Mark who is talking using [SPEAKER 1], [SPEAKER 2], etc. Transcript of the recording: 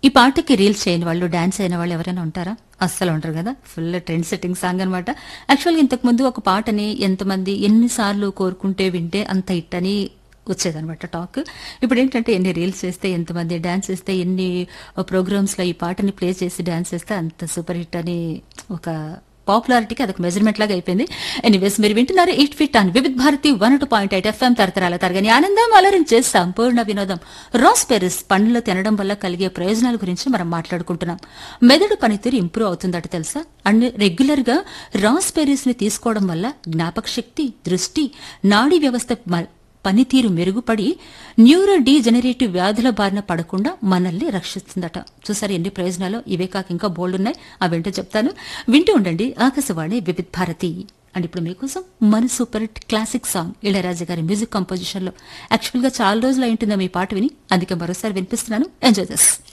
[SPEAKER 1] ఈ పాటకి రీల్స్ చేయని వాళ్ళు డాన్స్ అయిన వాళ్ళు ఎవరైనా ఉంటారా అస్సలు ఉంటారు కదా ఫుల్ ట్రెండ్ సెట్టింగ్ సాంగ్ అనమాట యాక్చువల్గా ఇంతకు ముందు ఒక పాటని ఎంతమంది ఎన్నిసార్లు కోరుకుంటే వింటే అంత హిట్ అని వచ్చేదనమాట టాక్ ఇప్పుడు ఏంటంటే ఎన్ని రీల్స్ చేస్తే ఎంతమంది డాన్స్ చేస్తే ఎన్ని ప్రోగ్రామ్స్ లో ఈ పాటని ప్లే చేసి డాన్స్ చేస్తే అంత సూపర్ హిట్ అని ఒక పాపులారిటీకి అదొక మెజర్మెంట్ లాగా అయిపోయింది ఎనీవేస్ మీరు వింటున్నారు ఎయిట్ ఫిట్ అని Vividh Bharati one two point eight FM తరతరాల తరగని ఆనందం అలరించే సంపూర్ణ వినోదం రాస్ పెరిస్ పండ్లు తినడం వల్ల కలిగే ప్రయోజనాల గురించి మనం మాట్లాడుకుంటున్నాం మెదడు పనితీరు ఇంప్రూవ్ అవుతుందట తెలుసా అండ్ రెగ్యులర్ గా రాస్ పెరిస్ ని తీసుకోవడం వల్ల జ్ఞాపక శక్తి దృష్టి నాడీ వ్యవస్థ మ- పనితీరు మెరుగుపడి న్యూరో డీజెనరేటివ్ వ్యాధుల బారిన పడకుండా మనల్ని రక్షిస్తుందట చూసారు ఎన్ని ప్రయోజనాలు ఇవే కాక ఇంకా బోల్డ్ ఉన్నాయి అవేంటో చెప్తాను వింటూ ఉండండి ఆకాశవాణి వివిధ్ భారతి అండ్ ఇప్పుడు మీకోసం మన super hit classic song Ilaiyaraaja గారి మ్యూజిక్ కంపోజిషన్ లో యాక్చువల్ గా చాలా రోజులు అయింటుందా మీ పాట విని అందుకే మరోసారి వినిపిస్తున్నాను ఎంజాయ్ దిస్